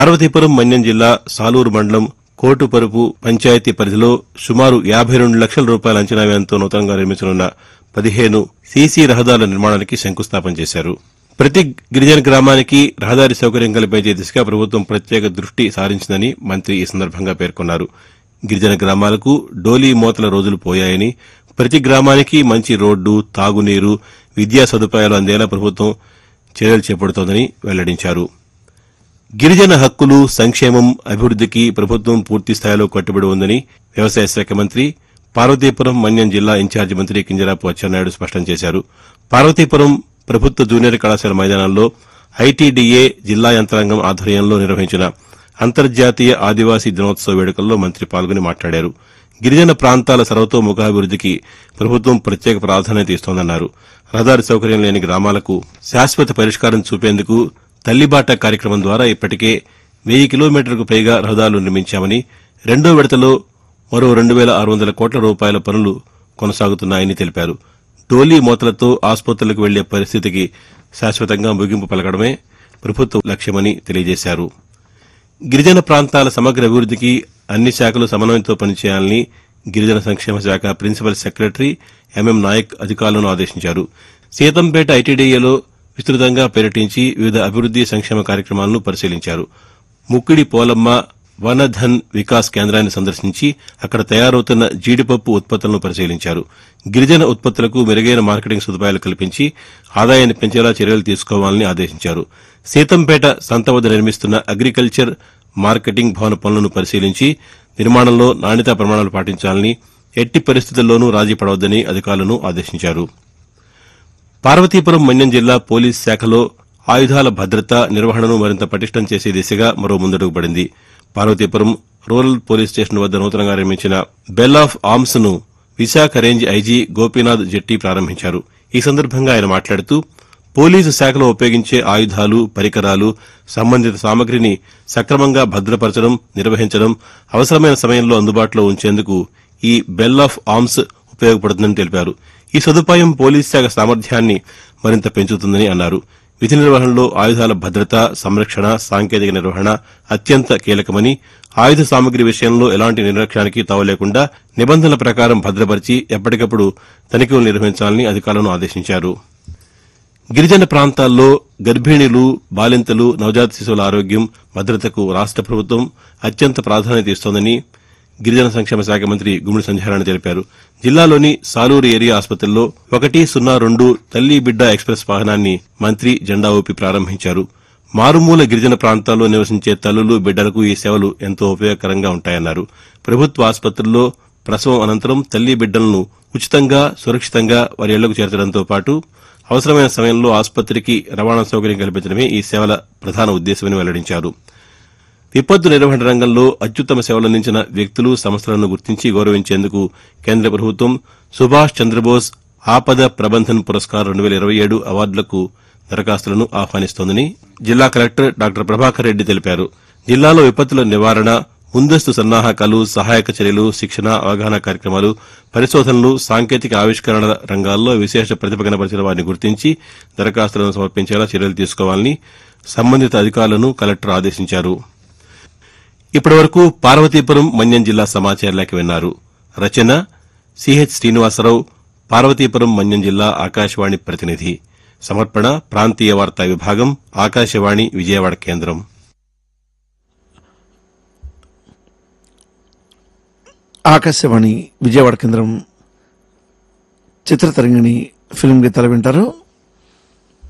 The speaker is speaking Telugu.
పార్వతీపురం మన్యం జిల్లా సాలూరు మండలం కోటుపరుపు పంచాయతీ పరిధిలో సుమారు యాభై రెండు లక్షల రూపాయల అంచనా వ్యయంతో నూతనంగా నిర్మించనున్న పదిహేను సీసీ రహదారుల నిర్మాణానికి శంకుస్థాపన చేశారు ప్రతి గిరిజన గ్రామానికి రహదారి సౌకర్యం కల్పించే దిశగా ప్రభుత్వం ప్రత్యేక దృష్టి సారించిందని మంత్రి ఈ సందర్భంగా పేర్కొన్నారు గిరిజన గ్రామాలకు డోలీ మోతల రోజులు పోయాయని ప్రతి గ్రామానికి మంచి రోడ్డు తాగునీరు విద్యా సదుపాయాలు అందేలా ప్రభుత్వం చర్యలు చేపడుతోందని వెల్లడించారు గిరిజన హక్కులు సంక్షేమం అభివృద్దికి ప్రభుత్వం పూర్తి స్థాయిలో కట్టుబడి ఉందని వ్యవసాయ శాఖ మంత్రి పార్వతీపురం మన్యం జిల్లా ఇన్ఛార్జి మంత్రి కింజరాపు అచ్చెన్నాయుడు స్పష్టం చేశారు పార్వతీపురం ప్రభుత్వ జూనియర్ కళాశాల మైదానంలో ఐటీడీఏ జిల్లా యంత్రాంగం ఆధ్వర్యంలో నిర్వహించిన అంతర్జాతీయ ఆదివాసీ దినోత్సవ వేడుకల్లో మంత్రి పాల్గొని మాట్లాడారు గిరిజన ప్రాంతాల సర్వతోముఖాభివృద్దికి ప్రభుత్వం ప్రత్యేక ప్రాధాన్యత ఇస్తోందన్నారు రహదారి సౌకర్యం లేని గ్రామాలకు శాశ్వత పరిష్కారం చూపేందుకు తల్లిబాట కార్యక్రమం ద్వారా ఇప్పటికే వెయ్యి కిలోమీటర్లకు పైగా రహదారులు నిర్మించామని రెండో విడతలో మరో రెండు వేల ఆరు వందల కోట్ల రూపాయల పనులు కొనసాగుతున్నాయని తెలిపారు డోలీ మోతలతో ఆసుపత్రులకు వెళ్లే పరిస్థితికి శాశ్వతంగా ముగింపు పలకడమే ప్రభుత్వ లక్ష్యమని తెలియజేశారు గిరిజన ప్రాంతాల సమగ్ర అభివృద్దికి అన్ని శాఖలు సమన్వయంతో పనిచేయాలని గిరిజన సంక్షేమ శాఖ ప్రిన్సిపల్ సెక్రటరీ ఎంఎం నాయక్ అధికారులను ఆదేశించారు సీతంపేట ఐటీడీఏలో విస్తృతంగా పర్యటించి వివిధ అభివృద్ది సంక్షేమ కార్యక్రమాలను పరిశీలించారు ముక్కిడి పోలమ్మ వనధన్ వికాస్ కేంద్రాన్ని సందర్శించి అక్కడ తయారవుతున్న జీడిపప్పు ఉత్పత్తులను పరిశీలించారు గిరిజన ఉత్పత్తులకు మెరుగైన మార్కెటింగ్ సదుపాయాలు కల్పించి ఆదాయాన్ని పెంచేలా చర్యలు తీసుకోవాలని ఆదేశించారు సీతంపేట సంత వద్ద నిర్మిస్తున్న అగ్రికల్చర్ మార్కెటింగ్ భవన పనులను పరిశీలించి నిర్మాణంలో నాణ్యతా ప్రమాణాలు పాటించాలని ఎట్టి పరిస్థితుల్లోనూ రాజీ పడవద్దని అధికారులను ఆదేశించారు పార్వతీపురం మన్యం జిల్లా పోలీస్ శాఖలో ఆయుధాల భద్రత నిర్వహణను మరింత పటిష్టం చేసే దిశగా మరో ముందడుగు పడింది పార్వతీపురం రూరల్ పోలీస్ స్టేషన్ వద్ద నూతనంగా నిర్మించిన బెల్ ఆఫ్ ఆర్మ్స్ ను విశాఖ రేంజ్ ఐజీ గోపీనాథ్ జెట్టి ప్రారంభించారు ఈ సందర్భంగా ఆయన మాట్లాడుతూ పోలీసు శాఖలో ఉపయోగించే ఆయుధాలు పరికరాలు సంబంధిత సామగ్రిని సక్రమంగా భద్రపరచడం నిర్వహించడం అవసరమైన సమయంలో అందుబాటులో ఉంచేందుకు ఈ బెల్ ఆఫ్ ఆర్మ్స్ ఉపయోగపడుతుందని తెలిపారు ఈ సదుపాయం పోలీస్ శాఖ సామర్థ్యాన్ని మరింత పెంచుతుందని అన్నారు విధి నిర్వహణలో ఆయుధాల భద్రత సంరక్షణ సాంకేతిక నిర్వహణ అత్యంత కీలకమని ఆయుధ సామగ్రి విషయంలో ఎలాంటి నిర్లక్ష్యానికి తావు లేకుండా నిబంధనల ప్రకారం భద్రపరిచి ఎప్పటికప్పుడు తనిఖీలు నిర్వహించాలని అధికారులను ఆదేశించారు గిరిజన ప్రాంతాల్లో గర్భిణీలు బాలింతలు నవజాత శిశువుల ఆరోగ్యం భద్రతకు రాష్ట ప్రభుత్వం అత్యంత ప్రాధాన్యత ఇస్తోందని గిరిజన సంక్షేమ శాఖ మంత్రి గుమ్మిడి సంధ్యారాయణ తెలిపారు జిల్లాలోని సాలూరు ఏరియా ఆసుపత్రిలో ఒకటి సున్నా రెండు తల్లి బిడ్డ ఎక్స్ప్రెస్ వాహనాన్ని మంత్రి జెండా ఊపి ప్రారంభించారు మారుమూల గిరిజన ప్రాంతాల్లో నివసించే తల్లులు బిడ్డలకు ఈ సేవలు ఎంతో ఉపయోగకరంగా ఉంటాయన్నారు ప్రభుత్వ ఆసుపత్రుల్లో ప్రసవం అనంతరం తల్లి బిడ్డలను ఉచితంగా సురక్షితంగా వారి ఇళ్లకు చేర్చడంతో పాటు అవసరమైన సమయంలో ఆసుపత్రికి రవాణా సౌకర్యం కల్పించడమే ఈ సేవల ప్రధాన ఉద్దేశమని వెల్లడించారు విపత్తు నిర్వహణ రంగంలో అత్యుత్తమ సేవలందించిన వ్యక్తులు సంస్థలను గుర్తించి గౌరవించేందుకు కేంద్ర ప్రభుత్వం సుభాష్ చంద్రబోస్ ఆపద ప్రబంధన్ పురస్కార్ రెండు వేల ఇరవై ఏడు అవార్డులకు దరఖాస్తులను ఆహ్వానిస్తోందని జిల్లా కలెక్టర్ డాక్టర్ ప్రభాకర్ రెడ్డి తెలిపారు జిల్లాలో విపత్తుల నివారణ ముందస్తు సన్నాహకాలు సహాయక చర్యలు శిక్షణ అవగాహన కార్యక్రమాలు పరిశోధనలు సాంకేతిక ఆవిష్కరణల రంగాల్లో విశేష ప్రతిభ కనపరిచిన వారిని గుర్తించి దరఖాస్తులను సమర్పించేలా చర్యలు తీసుకోవాలని సంబంధిత అధికారులను కలెక్టర్ ఆదేశించారు ఇప్పటివరకు పార్వతీపురం మన్యం జిల్లా సమాచార లేఖ విన్నారు రచన సిహెచ్ శ్రీనివాసరావు పార్వతీపురం మన్యం జిల్లా ఆకాశవాణి ప్రతినిధి సమర్పణ ప్రాంతీయ వార్తా విభాగం ఆకాశవాణి విజయవాడ కేంద్రం ఆకాశవాణి విజయవాడ కేంద్రం చిత్రతరంగిణి ఫిల్మ్ గీతాలు వింటారు